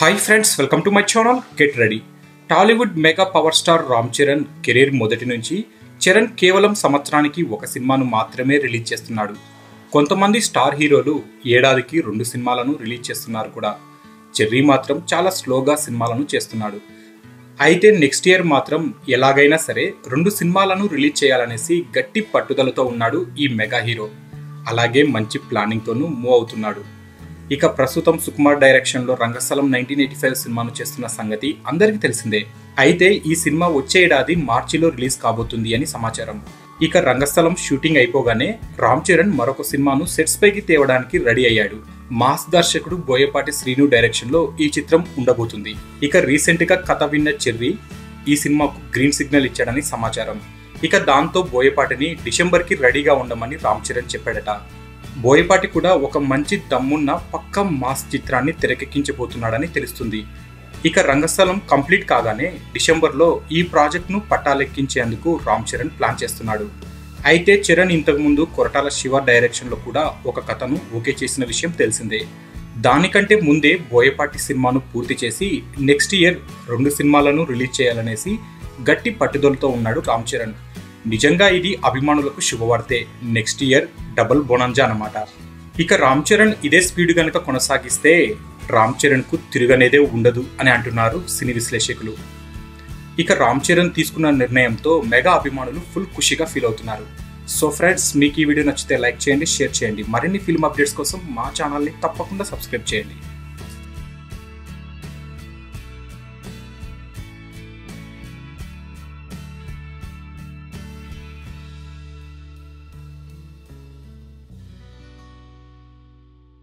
hi friends welcome to my channel get ready Tollywood mega power star Ram Charan career మొదటి నుంచి చరణ్ కేవలం సంవత్సరానికి ఒక సినిమాను మాత్రమే రిలీజ్ చేస్తున్నాడు కొంతమంది స్టార్ హీరోలు ఏడాదికి రెండు సినిమాలను రిలీజ్ చేస్తున్నారు కూడా చెర్రీ మాత్రం చాలా స్లోగా సినిమాలను చేస్తున్నాడు అయితే నెక్స్ట్ ఇయర్ మాత్రం ఎలాగైనా సరే రెండు సినిమాలను రిలీజ్ చేయాలనేసి గట్టి పట్టుదలతో ఉన్నాడు ఈ మెగా హీరో అలాగే మంచి ప్లానింగ్తోనూ మూవ్ అవుతున్నాడు ఇక ప్రస్తుతం సుకుమార్ డైరెక్షన్ లో రంగస్థలం నైన్టీన్ ఎయిటీ ఫైవ్ సినిమాను చేస్తున్న సంగతి అందరికీ తెలిసిందే అయితే ఈ సినిమా వచ్చే ఏడాది మార్చిలో రిలీజ్ కాబోతుంది అని సమాచారం ఇక రంగస్థలం షూటింగ్ అయిపోగానే రామ్ చరణ్ మరొక సినిమాను సెట్స్ పైకి తేవడానికి రెడీ అయ్యాడు మాస్ దర్శకుడు బోయపాటి శ్రీను డైరెక్షన్ లో ఈ చిత్రం ఉండబోతుంది ఇక రీసెంట్ గా కథ విన్న చెర్రీ ఈ సినిమాకు గ్రీన్ సిగ్నల్ ఇచ్చాడని సమాచారం ఇక దాంతో బోయపాటిని డిసెంబర్ కి రెడీగా ఉండమని రామ్ చరణ్ చెప్పాడట బోయపాటి కూడా ఒక మంచి దమ్మున్న పక్క మాస్ చిత్రాన్ని తెరకెక్కించబోతున్నాడని తెలుస్తుంది ఇక రంగస్థలం కంప్లీట్ కాగానే డిసెంబర్లో ఈ ప్రాజెక్ట్ను పట్టాలెక్కించేందుకు రామ్ చరణ్ ప్లాన్ చేస్తున్నాడు అయితే చరణ్ ఇంతకుముందు కొరటాల శివ డైరెక్షన్లో కూడా ఒక కథను ఓకే చేసిన విషయం తెలిసిందే దానికంటే ముందే బోయపాటి సినిమాను పూర్తి చేసి నెక్స్ట్ ఇయర్ రెండు సినిమాలను రిలీజ్ చేయాలనేసి గట్టి పట్టుదలతో ఉన్నాడు రామ్ చరణ్ నిజంగా ఇది అభిమానులకు శుభవార్తే నెక్స్ట్ ఇయర్ డబుల్ బొనంజా అన్నమాట ఇక రామ్ చరణ్ ఇదే స్పీడ్ గనుక కొనసాగిస్తే రామ్ చరణ్ కు తిరగనేదే ఉండదు అని అంటున్నారు సినీ విశ్లేషకులు ఇక రామ్ చరణ్ తీసుకున్న నిర్ణయంతో మెగా అభిమానులు ఫుల్ ఖుషిగా ఫీల్ అవుతున్నారు సో ఫ్రెండ్స్ మీకు ఈ వీడియో నచ్చితే లైక్ చేయండి షేర్ చేయండి మరిన్ని ఫిల్మ్ అప్డేట్స్ కోసం మా ఛానల్ని తప్పకుండా సబ్స్క్రైబ్ చేయండి